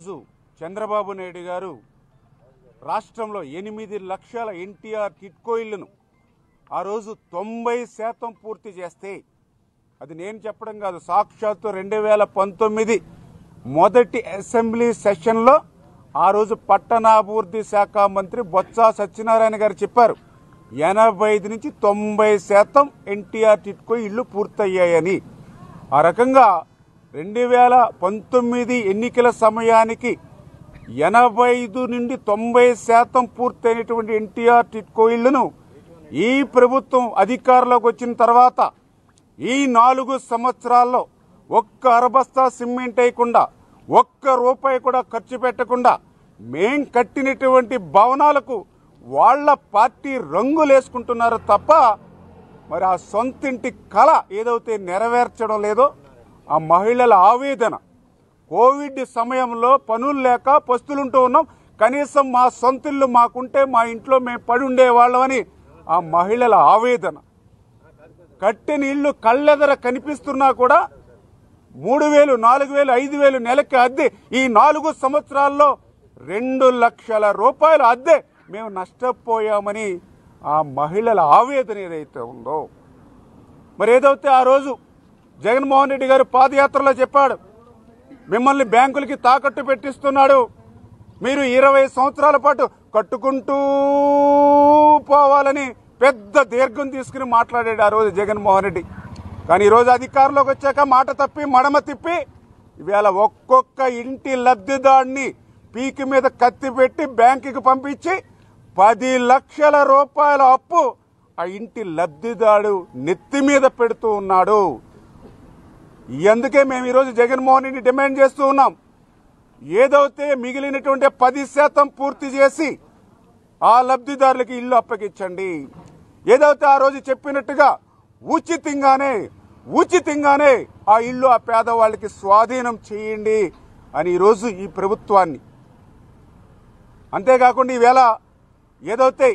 రోజు చంద్రబాబు నాయుడు గారు రాష్ట్రంలో ఎనిమిది లక్షల ఎన్టీఆర్ టిట్కో ఇళ్లను ఆ రోజు తొంభై శాతం పూర్తి చేస్తే అది నేను చెప్పడం కాదు సాక్షాత్తు రెండు వేల పంతొమ్మిది మొదటి అసెంబ్లీ సెషన్లో ఆ రోజు పట్టణాభివృద్ధి శాఖ మంత్రి బొత్స సత్యనారాయణ గారు చెప్పారు ఎనభై ఐదు నుంచి తొంభై శాతం ఎన్టీఆర్ టిట్కో ఇళ్లు పూర్తయ్యాయని ఆ రకంగా రెండు వేల పంతొమ్మిది ఎన్నికల సమయానికి ఎనభై ఐదు నుండి తొంభై శాతం పూర్తయినటువంటి ఎన్టీఆర్ టిట్కో ఇళ్లను ఈ ప్రభుత్వం అధికారంలోకి వచ్చిన తర్వాత ఈ నాలుగు సంవత్సరాల్లో ఒక్క అరబస్తా సిమెంట్ వేయకుండా ఒక్క రూపాయి కూడా ఖర్చు పెట్టకుండా మేం కట్టినటువంటి భవనాలకు వాళ్ళ పార్టీ రంగులేసుకుంటున్నారు తప్ప మరి ఆ సొంతింటి కళ ఏదైతే నెరవేర్చడం లేదో ఆ మహిళల ఆవేదన కోవిడ్ సమయంలో పనులు లేక పస్తులుంటూ ఉన్నాం కనీసం మా సొంతిల్లు మాకుంటే మా ఇంట్లో మేము పడి ఉండేవాళ్ళమని ఆ మహిళల ఆవేదన కట్టిన ఇల్లు కళ్ళెదర కనిపిస్తున్నా కూడా మూడు వేలు నాలుగు వేలు ఐదు వేలు నెలకి అద్దె ఈ నాలుగు సంవత్సరాల్లో రెండు లక్షల రూపాయల అద్దె మేము నష్టపోయామని ఆ మహిళల ఆవేదన ఏదైతే ఉందో మరి ఏదైతే ఆ రోజు జగన్మోహన్ రెడ్డి గారు పాదయాత్రలో చెప్పాడు మిమ్మల్ని బ్యాంకులకి తాకట్టు పెట్టిస్తున్నాడు మీరు ఇరవై సంవత్సరాల పాటు కట్టుకుంటూ పోవాలని పెద్ద దీర్ఘం తీసుకుని మాట్లాడాడు ఆ రోజు జగన్మోహన్ రెడ్డి కానీ ఈరోజు అధికారంలోకి వచ్చాక మాట తప్పి మడమ తిప్పి ఇవాళ ఒక్కొక్క ఇంటి లబ్ధిదాడిని పీకి మీద కత్తి పెట్టి బ్యాంకుకి పంపించి పది లక్షల రూపాయల అప్పు ఆ ఇంటి లబ్ధిదాడు నెత్తి మీద పెడుతూ ఉన్నాడు అందుకే మేము ఈరోజు జగన్మోహన్ రెడ్డి డిమాండ్ చేస్తూ ఉన్నాం ఏదైతే మిగిలినటువంటి పది శాతం పూర్తి చేసి ఆ లబ్ధిదారులకి ఇల్లు అప్పగించండి ఏదైతే ఆ రోజు చెప్పినట్టుగా ఉచితంగానే ఉచితంగానే ఆ ఇల్లు ఆ పేదవాళ్ళకి స్వాధీనం చేయండి అని ఈరోజు ఈ ప్రభుత్వాన్ని అంతేకాకుండా ఈవేళ ఏదైతే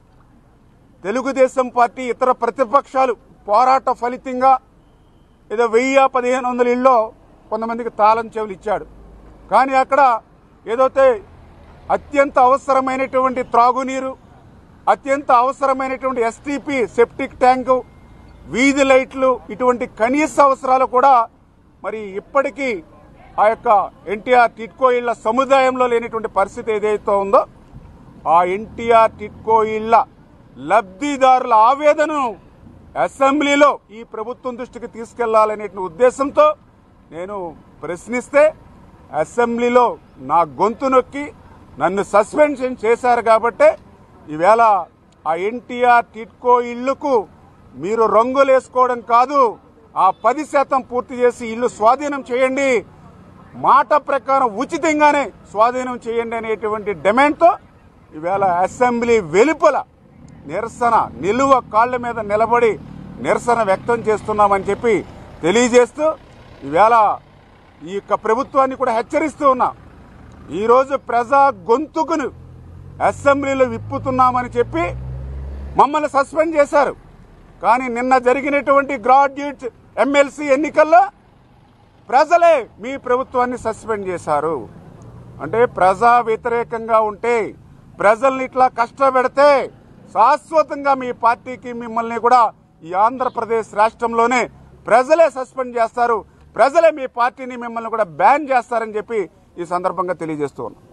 తెలుగుదేశం పార్టీ ఇతర ప్రతిపక్షాలు పోరాట ఫలితంగా ఏదో వెయ్యి పదిహేను వందల ఇల్లో కొంతమందికి తాళం చెవులు ఇచ్చాడు కానీ అక్కడ ఏదైతే అత్యంత అవసరమైనటువంటి త్రాగునీరు అత్యంత అవసరమైనటువంటి ఎస్టీపీ సెప్టిక్ ట్యాంకు వీధి లైట్లు ఇటువంటి కనీస అవసరాలు కూడా మరి ఇప్పటికీ ఆ యొక్క ఎన్టీఆర్ టిట్కో ఇళ్ల సముదాయంలో లేనటువంటి పరిస్థితి ఏదైతే ఉందో ఆ ఎన్టీఆర్ టిట్కో ఇళ్ల లబ్ధిదారుల ఆవేదనను అసెంబ్లీలో ఈ ప్రభుత్వం దృష్టికి తీసుకెళ్లాలనే ఉద్దేశంతో నేను ప్రశ్నిస్తే అసెంబ్లీలో నా గొంతు నొక్కి నన్ను సస్పెన్షన్ చేశారు కాబట్టే ఈవేళ ఆ ఎన్టీఆర్ టిట్కో ఇళ్లకు మీరు రంగులేసుకోవడం కాదు ఆ పది శాతం పూర్తి చేసి ఇల్లు స్వాధీనం చేయండి మాట ప్రకారం ఉచితంగానే స్వాధీనం చేయండి అనేటువంటి డిమాండ్తో ఈవేళ అసెంబ్లీ వెలుపల నిరసన నిలువ కాళ్ల మీద నిలబడి నిరసన వ్యక్తం చేస్తున్నామని చెప్పి తెలియజేస్తూ ఈవేళ ఈ యొక్క ప్రభుత్వాన్ని కూడా హెచ్చరిస్తూ ఉన్నా ఈరోజు ప్రజా గొంతుకును అసెంబ్లీలో విప్పుతున్నామని చెప్పి మమ్మల్ని సస్పెండ్ చేశారు కానీ నిన్న జరిగినటువంటి గ్రాడ్యుయేట్ ఎమ్మెల్సీ ఎన్నికల్లో ప్రజలే మీ ప్రభుత్వాన్ని సస్పెండ్ చేశారు అంటే ప్రజా వ్యతిరేకంగా ఉంటే ప్రజల్ని ఇట్లా కష్టపెడితే శాశ్వతంగా మీ పార్టీకి మిమ్మల్ని కూడా ఈ ఆంధ్రప్రదేశ్ రాష్ట్రంలోనే ప్రజలే సస్పెండ్ చేస్తారు ప్రజలే మీ పార్టీని మిమ్మల్ని కూడా బ్యాన్ చేస్తారని చెప్పి ఈ సందర్భంగా తెలియజేస్తూ ఉన్నాం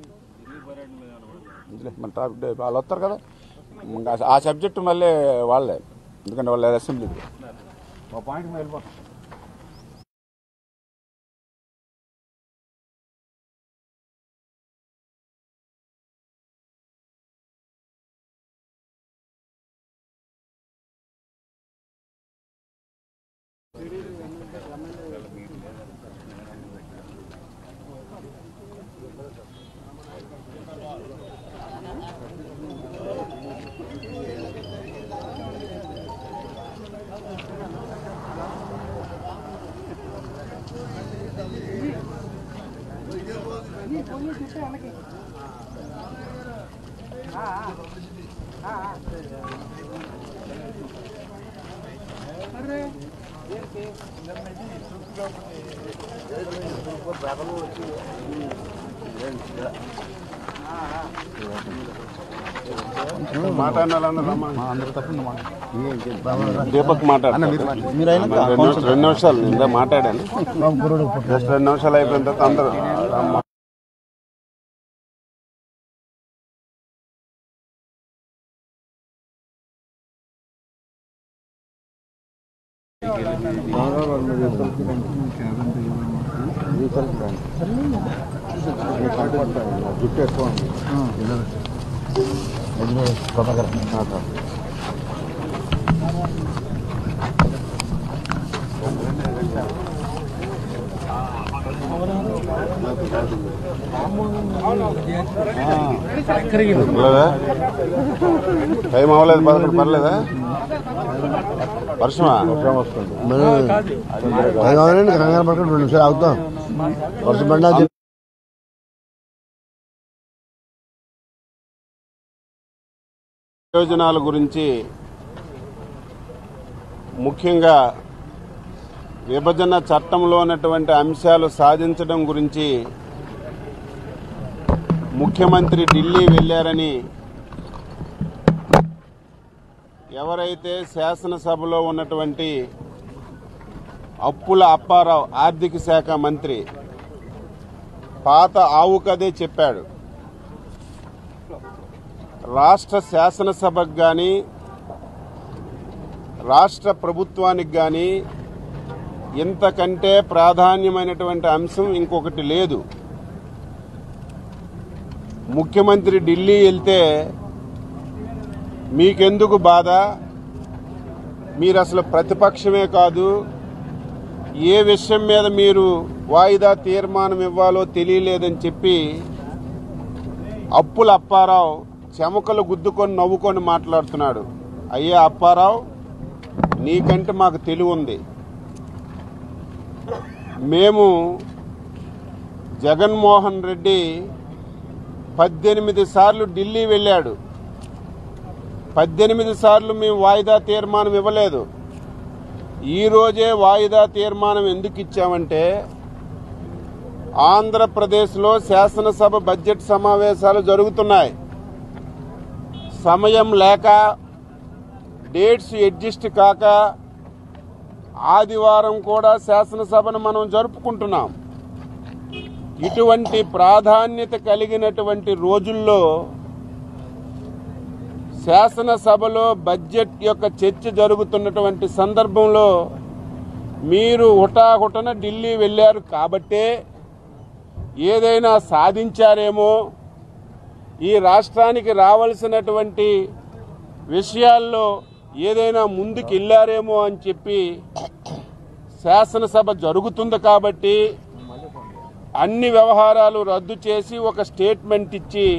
మన టాపిక్ డే- వాళ్ళు వస్తారు కదా ఇంకా ఆ సబ్జెక్టు మళ్ళీ వాళ్ళే ఎందుకంటే వాళ్ళ అసెంబ్లీ ఒక పాయింట్ మీద వెళ్ళిపోతాం పేపర్లు వచ్చి దీపక్ మాట్లాడు రెండు నిమిషాలు నేను ఇందాక మాట్లాడాను జస్ట్ రెండు నిమిషాలు అయిపోయిన తర్వాత అందరూ జుట్టు ఎక్కువ ఉంది పర్లేదా? టైం అవ్వలేదు పదకొండు పర్లేదా వర్షమా అవునండి కంగారు పడకండి రెండు నిమిషాలు అవుతాం వర్షం పడినా ప్రయోజనాల గురించి ముఖ్యంగా విభజన చట్టంలో ఉన్నటువంటి అంశాలు సాధించడం గురించి ముఖ్యమంత్రి ఢిల్లీ వెళ్ళారని ఎవరైతే శాసనసభలో ఉన్నటువంటి అప్పుల అప్పారావు ఆర్థిక శాఖ మంత్రి పాత ఆవు కదే చెప్పాడు రాష్ట్ర శాసనసభకు కానీ రాష్ట్ర ప్రభుత్వానికి కానీ ఇంతకంటే ప్రాధాన్యమైనటువంటి అంశం ఇంకొకటి లేదు ముఖ్యమంత్రి ఢిల్లీ వెళ్తే మీకెందుకు బాధ మీరు అసలు ప్రతిపక్షమే కాదు ఏ విషయం మీద మీరు వాయిదా తీర్మానం ఇవ్వాలో తెలియలేదని చెప్పి అప్పుల అప్పారావు చెమకలు గుద్దుకొని నవ్వుకొని మాట్లాడుతున్నాడు అయ్యా అప్పారావు నీకంటే మాకు తెలివి ఉంది మేము జగన్మోహన్ రెడ్డి పద్దెనిమిది సార్లు ఢిల్లీ వెళ్ళాడు పద్దెనిమిది సార్లు మేము వాయిదా తీర్మానం ఇవ్వలేదు ఈ రోజే వాయిదా తీర్మానం ఎందుకు ఇచ్చామంటే ఆంధ్రప్రదేశ్లో శాసనసభ బడ్జెట్ సమావేశాలు జరుగుతున్నాయి సమయం లేక డేట్స్ అడ్జస్ట్ కాక ఆదివారం కూడా శాసనసభను మనం జరుపుకుంటున్నాం ఇటువంటి ప్రాధాన్యత కలిగినటువంటి రోజుల్లో శాసనసభలో బడ్జెట్ యొక్క చర్చ జరుగుతున్నటువంటి సందర్భంలో మీరు హుటాహుటన ఢిల్లీ వెళ్ళారు కాబట్టే ఏదైనా సాధించారేమో ఈ రాష్ట్రానికి రావాల్సినటువంటి విషయాల్లో ఏదైనా ముందుకు వెళ్ళారేమో అని చెప్పి శాసనసభ జరుగుతుంది కాబట్టి అన్ని వ్యవహారాలు రద్దు చేసి ఒక స్టేట్మెంట్ ఇచ్చి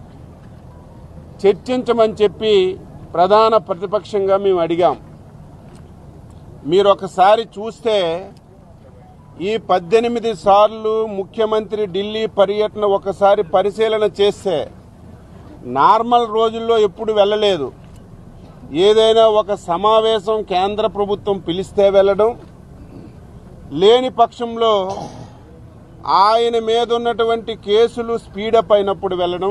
చర్చించమని చెప్పి ప్రధాన ప్రతిపక్షంగా మేము అడిగాం మీరు ఒకసారి చూస్తే ఈ పద్దెనిమిది సార్లు ముఖ్యమంత్రి ఢిల్లీ పర్యటన ఒకసారి పరిశీలన చేస్తే నార్మల్ రోజుల్లో ఎప్పుడు వెళ్ళలేదు ఏదైనా ఒక సమావేశం కేంద్ర ప్రభుత్వం పిలిస్తే వెళ్ళడం లేని పక్షంలో ఆయన మీద ఉన్నటువంటి కేసులు స్పీడప్ అయినప్పుడు వెళ్ళడం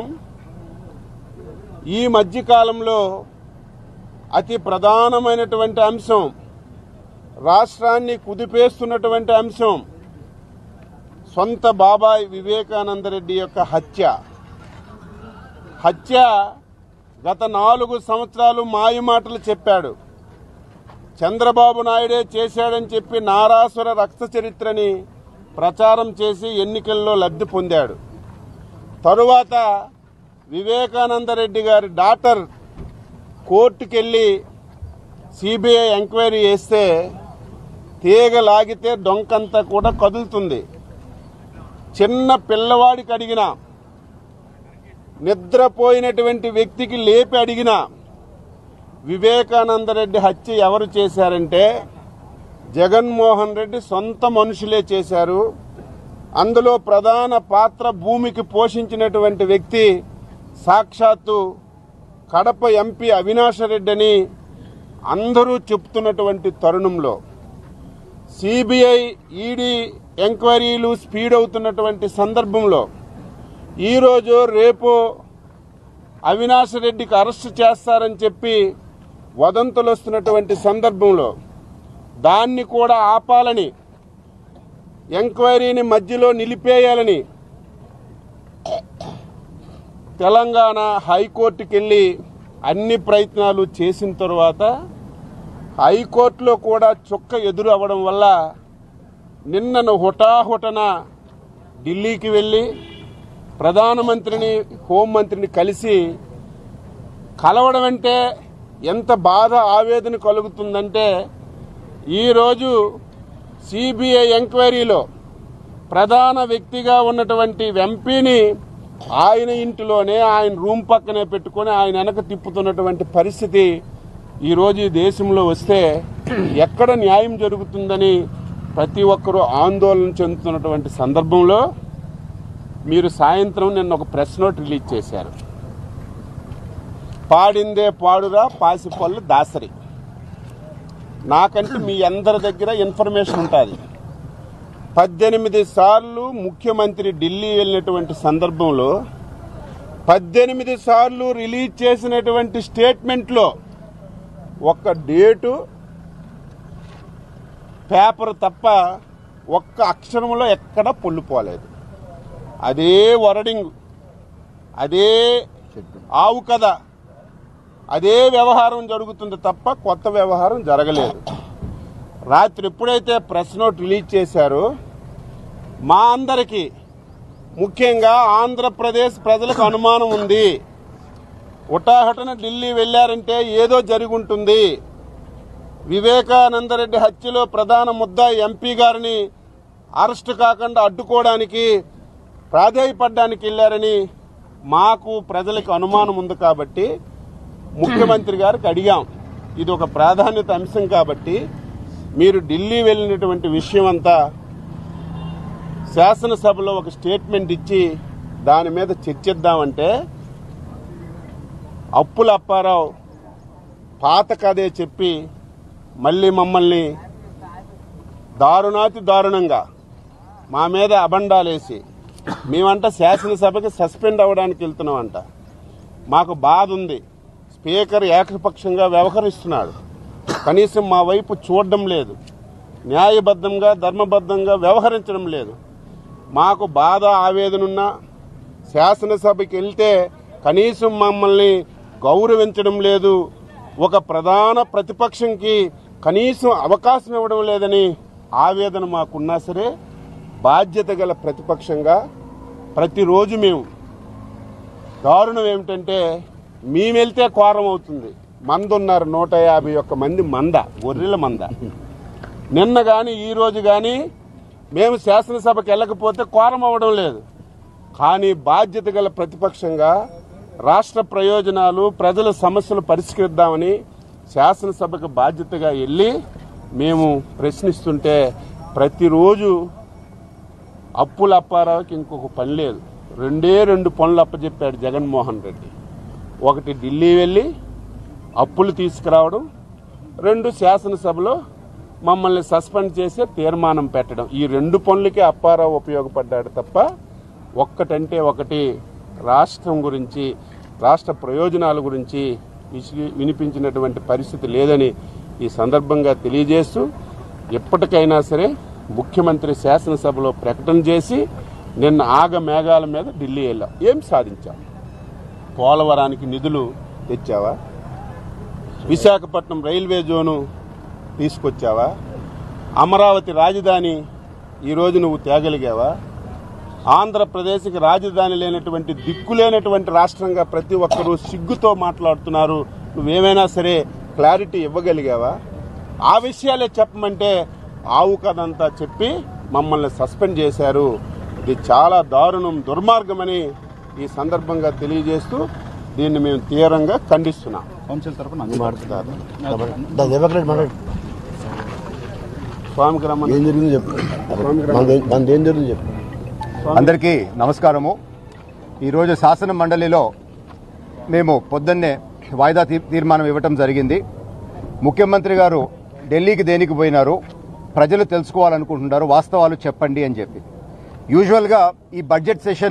ఈ మధ్యకాలంలో అతి ప్రధానమైనటువంటి అంశం రాష్ట్రాన్ని కుదిపేస్తున్నటువంటి అంశం సొంత బాబాయ్ వివేకానందరెడ్డి యొక్క హత్య హత్య గత నాలుగు సంవత్సరాలు మాయమాటలు చెప్పాడు చంద్రబాబు నాయుడే చేశాడని చెప్పి నారాసుర రక్త చరిత్రని ప్రచారం చేసి ఎన్నికల్లో లబ్ధి పొందాడు తరువాత వివేకానందరెడ్డి గారి డాటర్ కోర్టుకెళ్ళి సిబిఐ ఎంక్వైరీ చేస్తే తీగ లాగితే డొంకంతా కూడా కదులుతుంది చిన్న పిల్లవాడికి అడిగినా నిద్రపోయినటువంటి వ్యక్తికి లేపి అడిగినా వివేకానందరెడ్డి హత్య ఎవరు చేశారంటే జగన్మోహన్ రెడ్డి సొంత మనుషులే చేశారు అందులో ప్రధాన పాత్ర భూమికి పోషించినటువంటి వ్యక్తి సాక్షాత్తు కడప ఎంపీ అవినాష్ రెడ్డి అని అందరూ చెప్తున్నటువంటి తరుణంలో సిబిఐ ఈడీ ఎంక్వైరీలు స్పీడ్ అవుతున్నటువంటి సందర్భంలో ఈరోజు రేపు అవినాష్ రెడ్డికి అరెస్ట్ చేస్తారని చెప్పి వదంతులు వస్తున్నటువంటి సందర్భంలో దాన్ని కూడా ఆపాలని ఎంక్వైరీని మధ్యలో నిలిపేయాలని తెలంగాణ హైకోర్టుకి వెళ్ళి అన్ని ప్రయత్నాలు చేసిన తర్వాత హైకోర్టులో కూడా చుక్క ఎదురు అవ్వడం వల్ల నిన్నను హుటాహుటన ఢిల్లీకి వెళ్ళి ప్రధానమంత్రిని హోంమంత్రిని కలిసి కలవడం అంటే ఎంత బాధ ఆవేదన కలుగుతుందంటే ఈరోజు సిబిఐ ఎంక్వైరీలో ప్రధాన వ్యక్తిగా ఉన్నటువంటి ఎంపీని ఆయన ఇంటిలోనే ఆయన రూమ్ పక్కనే పెట్టుకొని ఆయన వెనక తిప్పుతున్నటువంటి పరిస్థితి ఈరోజు ఈ దేశంలో వస్తే ఎక్కడ న్యాయం జరుగుతుందని ప్రతి ఒక్కరూ ఆందోళన చెందుతున్నటువంటి సందర్భంలో మీరు సాయంత్రం నిన్న ఒక ప్రెస్ నోట్ రిలీజ్ చేశారు పాడిందే పాడురా పాసిపళ్ళు దాసరి నాకంటే మీ అందరి దగ్గర ఇన్ఫర్మేషన్ ఉంటుంది పద్దెనిమిది సార్లు ముఖ్యమంత్రి ఢిల్లీ వెళ్ళినటువంటి సందర్భంలో పద్దెనిమిది సార్లు రిలీజ్ చేసినటువంటి స్టేట్మెంట్లో ఒక్క డేటు పేపర్ తప్ప ఒక్క అక్షరంలో ఎక్కడ పొల్లుపోలేదు అదే వరడింగ్ అదే ఆవు కథ అదే వ్యవహారం జరుగుతుంది తప్ప కొత్త వ్యవహారం జరగలేదు రాత్రి ఎప్పుడైతే ప్రెస్ నోట్ రిలీజ్ చేశారో మా అందరికీ ముఖ్యంగా ఆంధ్రప్రదేశ్ ప్రజలకు అనుమానం ఉంది ఉటాహటన ఢిల్లీ వెళ్ళారంటే ఏదో జరిగి ఉంటుంది వివేకానందరెడ్డి హత్యలో ప్రధాన ముద్ద ఎంపీ గారిని అరెస్ట్ కాకుండా అడ్డుకోవడానికి ప్రాధాయపడ్డానికి వెళ్ళారని మాకు ప్రజలకు అనుమానం ఉంది కాబట్టి ముఖ్యమంత్రి గారికి అడిగాం ఇది ఒక ప్రాధాన్యత అంశం కాబట్టి మీరు ఢిల్లీ వెళ్ళినటువంటి విషయం అంతా శాసనసభలో ఒక స్టేట్మెంట్ ఇచ్చి దాని మీద చర్చిద్దామంటే అప్పుల అప్పారావు పాత కథే చెప్పి మళ్ళీ మమ్మల్ని దారుణాతి దారుణంగా మా మీద అబండాలేసి మేమంట శాసనసభకి సస్పెండ్ అవ్వడానికి వెళ్తున్నామంట మాకు బాధ ఉంది స్పీకర్ ఏకపక్షంగా వ్యవహరిస్తున్నాడు కనీసం మా వైపు చూడడం లేదు న్యాయబద్ధంగా ధర్మబద్ధంగా వ్యవహరించడం లేదు మాకు బాధ ఆవేదన ఉన్నా శాసనసభకి వెళ్తే కనీసం మమ్మల్ని గౌరవించడం లేదు ఒక ప్రధాన ప్రతిపక్షంకి కనీసం అవకాశం ఇవ్వడం లేదని ఆవేదన మాకున్నా సరే బాధ్యత గల ప్రతిపక్షంగా ప్రతిరోజు మేము దారుణం ఏమిటంటే మేము వెళ్తే కోరం అవుతుంది మంద ఉన్నారు నూట యాభై ఒక్క మంది మంద గొర్రెల మంద నిన్న కానీ ఈ రోజు కానీ మేము శాసనసభకి వెళ్ళకపోతే కోరం అవ్వడం లేదు కానీ బాధ్యత గల ప్రతిపక్షంగా రాష్ట్ర ప్రయోజనాలు ప్రజల సమస్యలు పరిష్కరిద్దామని శాసనసభకు బాధ్యతగా వెళ్ళి మేము ప్రశ్నిస్తుంటే ప్రతిరోజు అప్పుల అప్పారావుకి ఇంకొక పని లేదు రెండే రెండు పనులు అప్పచెప్పాడు జగన్మోహన్ రెడ్డి ఒకటి ఢిల్లీ వెళ్ళి అప్పులు తీసుకురావడం రెండు శాసనసభలో మమ్మల్ని సస్పెండ్ చేసే తీర్మానం పెట్టడం ఈ రెండు పనులకే అప్పారావు ఉపయోగపడ్డాడు తప్ప ఒక్కటంటే ఒకటి రాష్ట్రం గురించి రాష్ట్ర ప్రయోజనాల గురించి విసి- వినిపించినటువంటి పరిస్థితి లేదని ఈ సందర్భంగా తెలియజేస్తూ ఎప్పటికైనా సరే ముఖ్యమంత్రి శాసనసభలో ప్రకటన చేసి నిన్న ఆగ మేఘాల మీద ఢిల్లీ వెళ్ళాం ఏం సాధించాం పోలవరానికి నిధులు తెచ్చావా విశాఖపట్నం రైల్వే జోను తీసుకొచ్చావా అమరావతి రాజధాని ఈరోజు నువ్వు తేగలిగావా ఆంధ్రప్రదేశ్కి రాజధాని లేనటువంటి దిక్కు లేనటువంటి రాష్ట్రంగా ప్రతి ఒక్కరూ సిగ్గుతో మాట్లాడుతున్నారు నువ్వేమైనా సరే క్లారిటీ ఇవ్వగలిగావా ఆ విషయాలే చెప్పమంటే ఆవు కథంతా చెప్పి మమ్మల్ని సస్పెండ్ చేశారు ఇది చాలా దారుణం దుర్మార్గమని ఈ సందర్భంగా తెలియజేస్తూ దీన్ని మేము తీవ్రంగా ఖండిస్తున్నాం కౌన్సిల్ తరఫున మాట్లాడతారు దా దివాకర్ రెడ్డి మాట్లాడు స్వామికి రమ్మని ఏం జరిగిందో చెప్పు మనది- మనది ఏం జరిగిందో చెప్పు అందరికీ నమస్కారము ఈరోజు శాసన మండలిలో మేము పొద్దున్నే వాయిదా తీ- తీర్మానం ఇవ్వటం జరిగింది ముఖ్యమంత్రి గారు ఢిల్లీకి దేనికి పోయినారు ప్రజలు తెలుసుకోవాలనుకుంటున్నారు వాస్తవాలు చెప్పండి అని చెప్పి యూజువల్గా ఈ బడ్జెట్ సెషన్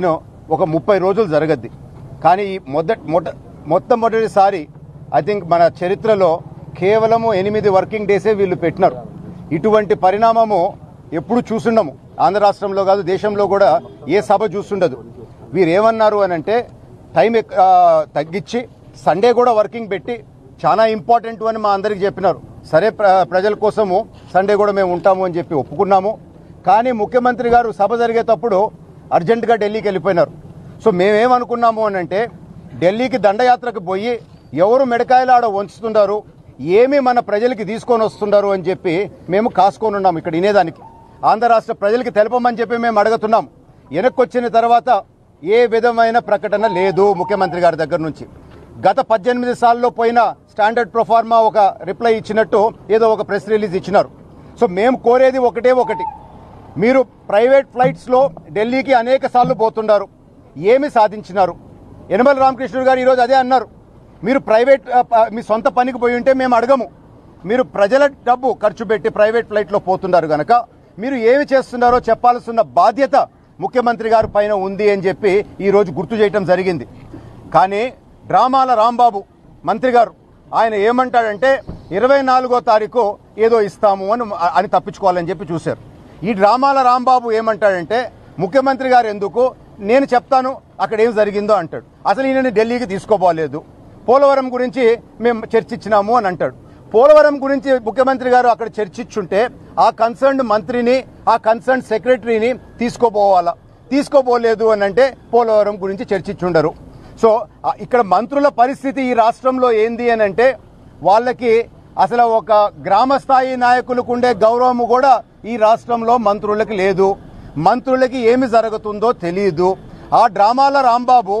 ఒక ముప్పై రోజులు జరగద్ది కానీ ఈ మొదట మొట్ట మొట్టమొదటిసారి ఐ థింక్ మన చరిత్రలో కేవలము ఎనిమిది వర్కింగ్ డేసే వీళ్ళు పెట్టినారు ఇటువంటి పరిణామము ఎప్పుడు చూసుండము ఆంధ్ర రాష్ట్రంలో కాదు దేశంలో కూడా ఏ సభ చూస్తుండదు వీరు ఏమన్నారు అని అంటే టైం ఎక్- ఆ, తగ్గించి సండే కూడా వర్కింగ్ పెట్టి చాలా ఇంపార్టెంట్ అని మా అందరికి చెప్పినారు సరే ప్ర- ప్రజల కోసము సండే కూడా మేము ఉంటాము అని చెప్పి ఒప్పుకున్నాము కానీ ముఖ్యమంత్రి గారు సభ జరిగేటప్పుడు అర్జెంటుగా ఢిల్లీకి వెళ్ళిపోయినారు సో మేమేమనుకున్నాము అని అంటే ఢిల్లీకి దండయాత్రకు పోయి ఎవరు మెడకాయలు ఆడ వంచుతున్నారు ఏమి మన ప్రజలకి తీసుకొని వస్తున్నారు అని చెప్పి మేము కాసుకొని ఉన్నాం ఇక్కడ వినేదానికి ఆంధ్ర రాష్ట్ర ప్రజలకి తెలపమని చెప్పి మేము అడుగుతున్నాం వెనక్కి వచ్చిన తర్వాత ఏ విధమైన ప్రకటన లేదు ముఖ్యమంత్రి గారి దగ్గర నుంచి గత పద్దెనిమిది సార్లు పోయిన స్టాండర్డ్ ప్రొఫార్మా ఒక రిప్లై ఇచ్చినట్టు ఏదో ఒక ప్రెస్ రిలీజ్ ఇచ్చినారు సో మేము కోరేది ఒకటే ఒకటి మీరు ప్రైవేట్ ఫ్లైట్స్లో ఢిల్లీకి అనేక సార్లు పోతున్నారు ఏమి సాధించినారు యనమల రామకృష్ణుడు గారు ఈరోజు అదే అన్నారు మీరు ప్రైవేట్ ఆ, ప- మీ సొంత పనికి పోయి ఉంటే మేము అడగము మీరు ప్రజల డబ్బు ఖర్చు పెట్టి ప్రైవేట్ ఫ్లైట్లో పోతున్నారు కనుక మీరు ఏమి చేస్తున్నారో చెప్పాల్సిన బాధ్యత ముఖ్యమంత్రి గారి పైన ఉంది అని చెప్పి ఈరోజు గుర్తు చేయటం జరిగింది కానీ డ్రామాల రాంబాబు మంత్రి గారు ఆయన ఏమంటాడంటే ఇరవై నాలుగో తారీఖు ఏదో ఇస్తాము అని అని తప్పించుకోవాలని చెప్పి చూశారు ఈ డ్రామాల రాంబాబు ఏమంటాడంటే ముఖ్యమంత్రి గారు ఎందుకు నేను చెప్తాను అక్కడ ఏం జరిగిందో అంటాడు అసలు ఈయనని ఢిల్లీకి తీసుకోపోలేదు పోలవరం గురించి మేము చర్చించినాము అని అంటాడు పోలవరం గురించి ముఖ్యమంత్రి గారు అక్కడ చర్చించుంటే ఆ కన్సర్న్డ్ మంత్రిని ఆ కన్సర్న్ సెక్రటరీని తీసుకోపోవాలా తీసుకోపోలేదు అని అంటే పోలవరం గురించి చర్చించుండరు సో ఆ, ఇక్కడ మంత్రుల పరిస్థితి ఈ రాష్ట్రంలో ఏంది అని అంటే వాళ్ళకి అసలు ఒక గ్రామ స్థాయి నాయకులకు ఉండే గౌరవం కూడా ఈ రాష్ట్రంలో మంత్రులకి లేదు మంత్రులకి ఏమి జరుగుతుందో తెలియదు ఆ డ్రామాల రాంబాబు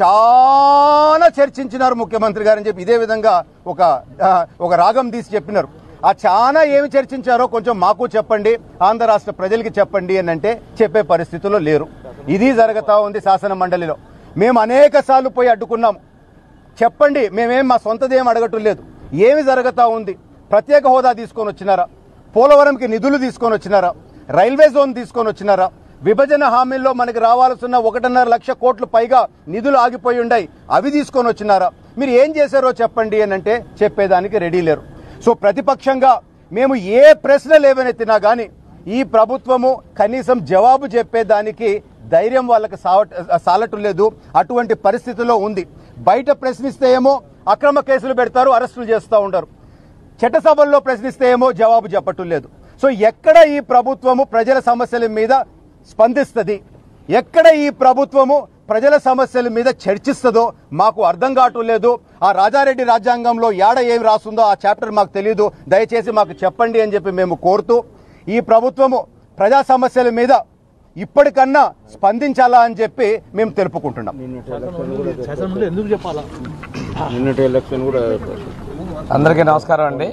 చాలా చర్చించినారు ముఖ్యమంత్రి గారు అని చెప్పి ఇదే విధంగా ఒక ఆ, ఒక రాగం తీసి చెప్పినారు ఆ చాలా ఏమి చర్చించారో కొంచెం మాకు చెప్పండి ఆంధ్ర రాష్ట్ర ప్రజలకి చెప్పండి అని అంటే చెప్పే పరిస్థితుల్లో లేరు ఇది జరుగుతా ఉంది శాసన మండలిలో మేము అనేక సార్లు పోయి అడ్డుకున్నాము చెప్పండి మేమేం మా సొంతదేం అడగటం లేదు ఏమి జరుగుతా ఉంది ప్రత్యేక హోదా తీసుకొని వచ్చినారా పోలవరంకి నిధులు తీసుకొని వచ్చినారా రైల్వే జోన్ తీసుకొని వచ్చినారా విభజన హామీల్లో మనకి రావాల్సిన ఒకటిన్నర లక్ష కోట్లు పైగా నిధులు ఆగిపోయి ఉన్నాయి అవి తీసుకొని వచ్చినారా మీరు ఏం చేశారో చెప్పండి అని అంటే చెప్పేదానికి రెడీ లేరు సో ప్రతిపక్షంగా మేము ఏ ప్రశ్న లేవనెత్తినా కానీ ఈ ప్రభుత్వము కనీసం జవాబు చెప్పేదానికి ధైర్యం వాళ్ళకి సావట సాలటం లేదు అటువంటి పరిస్థితిలో ఉంది బయట ప్రశ్నిస్తే ఏమో అక్రమ కేసులు పెడతారు అరెస్టులు చేస్తూ ఉంటారు చట్టసభల్లో ప్రశ్నిస్తే ఏమో జవాబు చెప్పటం లేదు సో ఎక్కడ ఈ ప్రభుత్వము ప్రజల సమస్యల మీద స్పందిస్తుంది ఎక్కడ ఈ ప్రభుత్వము ప్రజల సమస్యల మీద చర్చిస్తుందో మాకు అర్థం కావటం లేదు ఆ రాజారెడ్డి రాజ్యాంగంలో ఏడ ఏం రాస్తుందో ఆ చాప్టర్ మాకు తెలియదు దయచేసి మాకు చెప్పండి అని చెప్పి మేము కోరుతూ ఈ ప్రభుత్వము ప్రజా సమస్యల మీద ఇప్పటికన్నా స్పందించాలా అని చెప్పి మేము తెలుపుకుంటున్నాం శాసనమండలి ఎందుకు చెప్పాలా నిన్నటి ఎలక్షన్ కూడా అందరికీ నమస్కారం అండి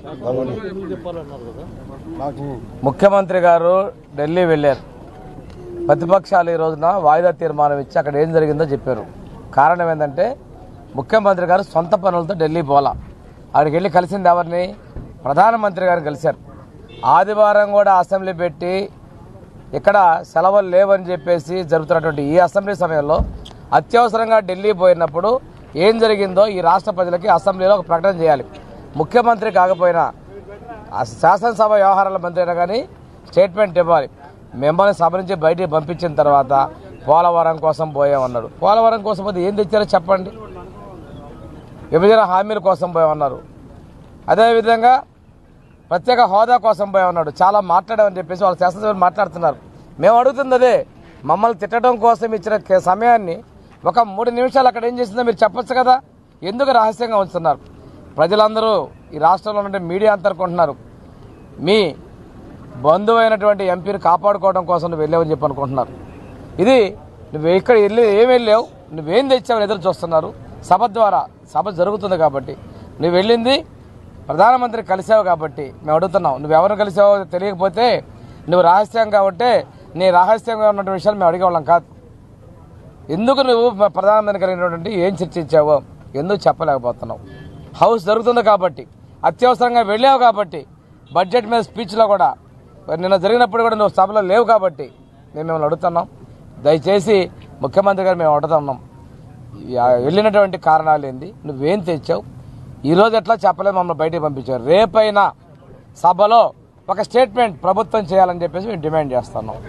ముఖ్యమంత్రి గారు ఢిల్లీ వెళ్ళారు ప్రతిపక్షాలు ఈ రోజున వాయిదా తీర్మానం ఇచ్చి అక్కడ ఏం జరిగిందో చెప్పారు కారణం ఏంటంటే ముఖ్యమంత్రి గారు సొంత పనులతో ఢిల్లీ పోలా అక్కడికి వెళ్ళి కలిసింది ఎవరిని ప్రధానమంత్రి గారిని కలిశారు ఆదివారం కూడా అసెంబ్లీ పెట్టి ఇక్కడ సెలవులు లేవని చెప్పేసి జరుగుతున్నటువంటి ఈ అసెంబ్లీ సమయంలో అత్యవసరంగా ఢిల్లీ పోయినప్పుడు ఏం జరిగిందో ఈ రాష్ట్ర ప్రజలకి అసెంబ్లీలో ఒక ప్రకటన చేయాలి ముఖ్యమంత్రి కాకపోయినా ఆ శాసనసభ వ్యవహారాల మంత్రి అయినా కానీ స్టేట్మెంట్ ఇవ్వాలి మిమ్మల్ని సభ నుంచి బయటికి పంపించిన తర్వాత పోలవరం కోసం పోయామన్నాడు పోలవరం కోసం పోతే ఏం తెచ్చారో చెప్పండి విభజన హామీల కోసం పోయామన్నారు అదేవిధంగా ప్రత్యేక హోదా కోసం పోయామన్నాడు చాలా మాట్లాడామని చెప్పేసి వాళ్ళు శాసనసభ్యులు మాట్లాడుతున్నారు మేము అడుగుతుంది అదే మమ్మల్ని తిట్టడం కోసం ఇచ్చిన కే- సమయాన్ని ఒక మూడు నిమిషాలు అక్కడ ఏం చేసిందో మీరు చెప్పొచ్చు కదా ఎందుకు రహస్యంగా ఉంచుతున్నారు ప్రజలందరూ ఈ రాష్ట్రంలో ఉండే మీడియా అంతా అనుకుంటున్నారు మీ బంధువు అయినటువంటి ఎంపీని కాపాడుకోవడం కోసం నువ్వు వెళ్ళావని చెప్పి అనుకుంటున్నారు ఇది నువ్వు ఇక్కడ వెళ్ళి ఏం వెళ్ళావు నువ్వేం తెచ్చావని ఎదురు చూస్తున్నారు సభ ద్వారా సభ జరుగుతుంది కాబట్టి నువ్వు వెళ్ళింది ప్రధానమంత్రి కలిసావు కాబట్టి మేము అడుగుతున్నాం నువ్వు ఎవరు కలిసావో తెలియకపోతే నువ్వు రహస్యంగా ఉంటే నీ రహస్యంగా ఉన్నటువంటి విషయాలు మేము అడిగేవాళ్ళం కాదు ఎందుకు నువ్వు మ- ప్రధానమంత్రి కలిగినటువంటి ఏం చర్చించావో ఎందుకు చెప్పలేకపోతున్నావు హౌస్ జరుగుతుంది కాబట్టి అత్యవసరంగా వెళ్ళావు కాబట్టి బడ్జెట్ మీద స్పీచ్లో కూడా నిన్న జరిగినప్పుడు కూడా నువ్వు సభలో లేవు కాబట్టి మేము మిమ్మల్ని అడుగుతున్నాం దయచేసి ముఖ్యమంత్రి గారు మేము అడుగుతున్నాం ఆ వెళ్ళినటువంటి కారణాలు ఏంది నువ్వేం తెచ్చావు ఈరోజు ఎట్లా చెప్పలేదు మమ్మల్ని బయటికి పంపించారు రేపైనా సభలో ఒక స్టేట్మెంట్ ప్రభుత్వం చేయాలని చెప్పేసి మేము డిమాండ్ చేస్తున్నాం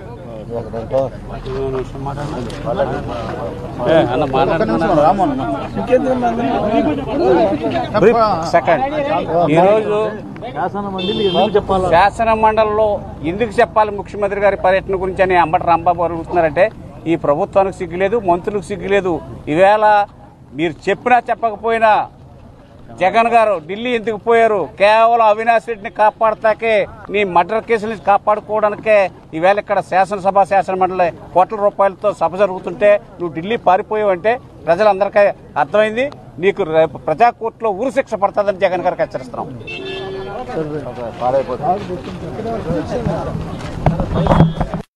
సెకండ్ ఈరోజు శాసన మండలి ఎందుకు చెప్పాలా శాసన మండలిలో ఎందుకు చెప్పాలి ముఖ్యమంత్రి గారి పర్యటన గురించి అని అంబటి రాంబాబు గారు అడుగుతున్నారంటే ఈ ప్రభుత్వానికి సిగ్గులేదు మంత్రులకు సిగ్గులేదు ఈవేళ మీరు చెప్పినా చెప్పకపోయినా జగన్ గారు ఢిల్లీ ఎందుకు పోయారు కేవలం అవినాష్ రెడ్డిని కాపాడతాకే నీ మర్డర్ కేసుని కాపాడుకోవడానికే ఈవేళ ఇక్కడ శాసనసభ శాసన మండలి కోట్ల రూపాయలతో సభ జరుగుతుంటే నువ్వు ఢిల్లీ పారిపోయావంటే ప్రజలందరికీ అర్థమైంది నీకు రేపు ప్రజా కోర్టులో ఉరి శిక్ష పడుతుందని జగన్ గారికి హెచ్చరిస్తున్నాం